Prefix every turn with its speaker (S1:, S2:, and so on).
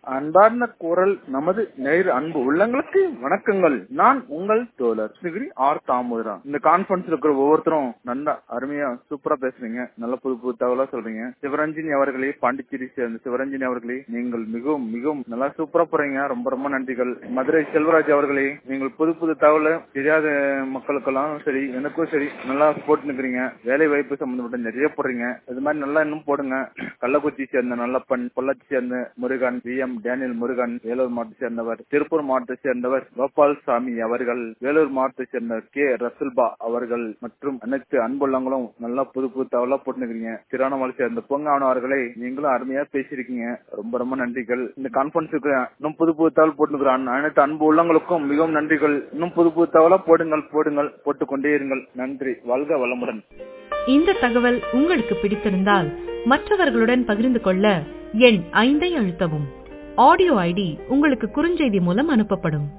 S1: அன்பார்ந்த குரல் நமது நேர் அன்பு உள்ளங்களுக்கு வணக்கங்கள் நான் உங்கள் தோழர் கிருஷ்ணகிரி ஆர் தாமோதரா இந்த கான்பரன்ஸ்ல இருக்கிற ஒவ்வொருத்தரும் நல்லா அருமையா சூப்பரா பேசுறீங்க நல்ல புது புது தகவலா சொல்றீங்க சிவரஞ்சினி அவர்களே பாண்டிச்சேரி சேர்ந்த சிவரஞ்சினி அவர்களே நீங்கள் மிகவும் மிகவும் நல்லா சூப்பரா போறீங்க ரொம்ப ரொம்ப நன்றிகள் மதுரை செல்வராஜ் அவர்களே நீங்கள் புது புது தகவலை தெரியாத மக்களுக்கெல்லாம் சரி எனக்கும் சரி நல்லா போட்டு நிக்கிறீங்க வேலை வாய்ப்பு சம்பந்தப்பட்ட நிறைய போடுறீங்க இது மாதிரி நல்லா இன்னும் போடுங்க கள்ளக்குறிச்சி சேர்ந்த நல்லப்பன் பொள்ளாச்சி சேர்ந்த Murugan V M Daniel Murugan Vellore மாவட்டத்தை சேர்ந்தவர் திருப்பூர் மாவட்டத்தை சேர்ந்தவர் கோபால் சாமி அவர்கள் வேலூர் மாவட்டத்தை சேர்ந்த கே ரசுல்பா அவர்கள் மற்றும் அனைத்து அன்புள்ளங்களும் நல்லா புது புது தகவலா போட்டுருக்கீங்க திருவண்ணாமலை சேர்ந்த பொங்காவன அவர்களே நீங்களும் அருமையா பேசியிருக்கீங்க ரொம்ப ரொம்ப நன்றிகள் இந்த கான்பரன்ஸுக்கு இன்னும் புது புது தகவல் போட்டுக்கிறான் அனைத்து அன்பு உள்ளங்களுக்கும் மிகவும் நன்றிகள் இன்னும் புது புது தகவலா போடுங்கள் போடுங்கள் போட்டுக்கொண்டே இருங்கள் நன்றி வாழ்க வளமுடன்
S2: இந்த தகவல் உங்களுக்கு பிடித்திருந்தால் மற்றவர்களுடன் பகிர்ந்து கொள்ள எண் ஐந்தை அழுத்தவும் ஆடியோ ஐடி உங்களுக்கு குறுஞ்செய்தி மூலம் அனுப்பப்படும்